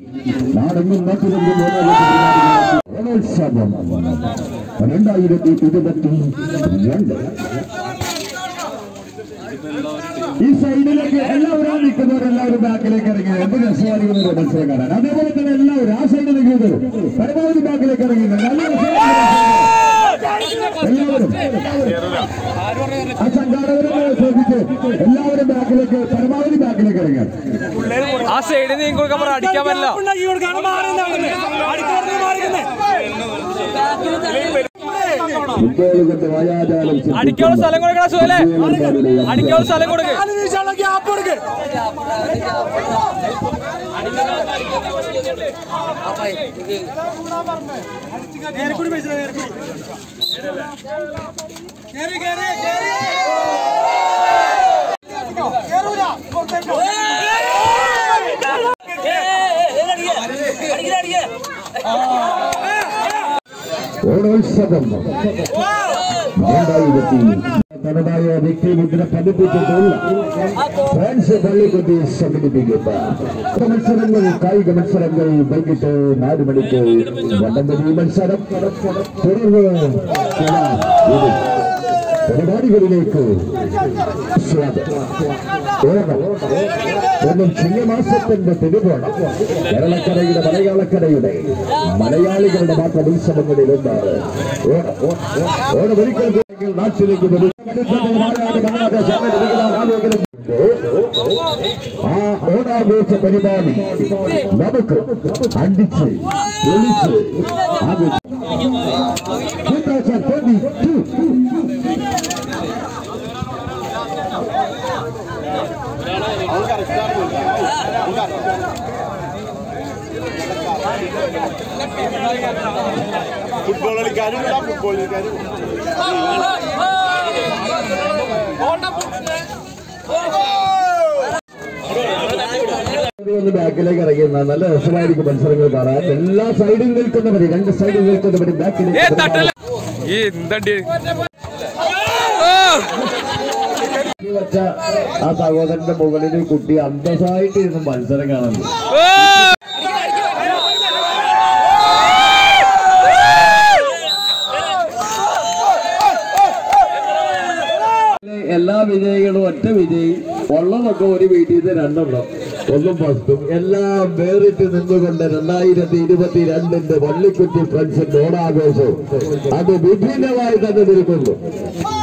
നാടെങ്ങും നാട്ടിലെങ്ങും ഓണോത്സവം രണ്ടായിരത്തി ഇരുപത്തി രണ്ട് ഈ സൈഡിലേക്ക് എല്ലാവരും നിൽക്കുന്നവരെല്ലാവരും ബാക്കിലേക്ക് ഇറങ്ങി എന്ത് രസമായിരിക്കും ഒരു മത്സരം കാണാൻ അതേപോലെ തന്നെ എല്ലാവരും ആ സൈഡിലേക്ക് വരും പരമാവധി ബാക്കിലേക്ക് ഇറങ്ങി നല്ല രസമായിരിക്കും എല്ലാവരും ആ സംഘാടകരെ ശ്രദ്ധിച്ച് എല്ലാവരും ബാക്കിലേക്ക് പരമാവധി ബാക്കിലേക്ക് ഇറങ്ങാൻ ആ സൈഡിൽ നീങ്ങി കൊടുക്കാൻ പറ അടിക്കാൻ പറ്റില്ല ഫുട്ബോൾ കൊണ്ട് വായാജാലം അടിക്കാനുള്ള സ്ഥലം കൊടുക്കണ സുഹലേ അടിക്കാനുള്ള സ്ഥലം കൊടുക്ക് ഓണോത്സവം രണ്ടായിരത്തി തനതായ വ്യക്തിമുദ്ര പതിപ്പിച്ചിട്ടുള്ള ഫ്രാൻസ് പള്ളിക്കുട്ടി സംഘടിപ്പിക്കുന്ന മത്സരങ്ങൾ കായിക മത്സരങ്ങൾ വൈകിട്ട് നാല് മണിക്ക് വടംവലി മത്സരം തുടർന്ന് ചില ഇത് പരിപാടികളിലേക്ക് സ്വാഗതം ഓണം ഒന്നും ചിങ്ങമാസത്തിന്റെ തിരുവോണം കേരളക്കരയുടെ മലയാളക്കരയുടെ മലയാളികളുടെ മാത്രം ഉത്സവങ്ങളിൽ ഒന്നാണ് ഓണം ഓണം ഒരിക്കൽ കൂടി നാട്ടിലേക്ക് വരും ആ ഓണാഘോഷ പരിപാടി നമുക്ക് അടിച്ച് വിളിച്ച് ആഘോഷിക്കാം 2022 ഫുട്ബോൾ കളിക്കാരും ഫുട്ബോൾ കളിക്കാരും ഒന്ന് ബാക്കിലേക്ക് ഇറങ്ങിയ നല്ല രസമായിരിക്കും മത്സരങ്ങൾ കാണാൻ എല്ലാ സൈഡിൽ നിൽക്കുന്നവര് രണ്ട് സൈഡിൽ നിൽക്കുന്നവര് ഏ ബാക്കിലേക്ക് തട്ടല്ല ഈ എന്തണ്ടി ഈ വെച്ച ആ സഹോദരന്റെ മുകളിൽ കുട്ടി അന്തസ്സായിട്ട് ഇരുന്ന് മത്സരം കാണുന്നു എല്ലാ വിജയികളും ഒറ്റ വിജയി ഉള്ളതൊക്കെ ഒരു വീട്ടിൽ നിന്ന് രണ്ടെണ്ണം ഒന്നും ഫസ്റ്റും എല്ലാം വേറിട്ട് നിന്നുകൊണ്ട് രണ്ടായിരത്തി ഇരുപത്തി രണ്ടിന്റെ വള്ളിക്കുറ്റി ഫ്രണ്ട്സിന്റെ ഓണാഘോഷവും അത് വിഭിന്നമായി തന്നെ നിൽക്കുന്നു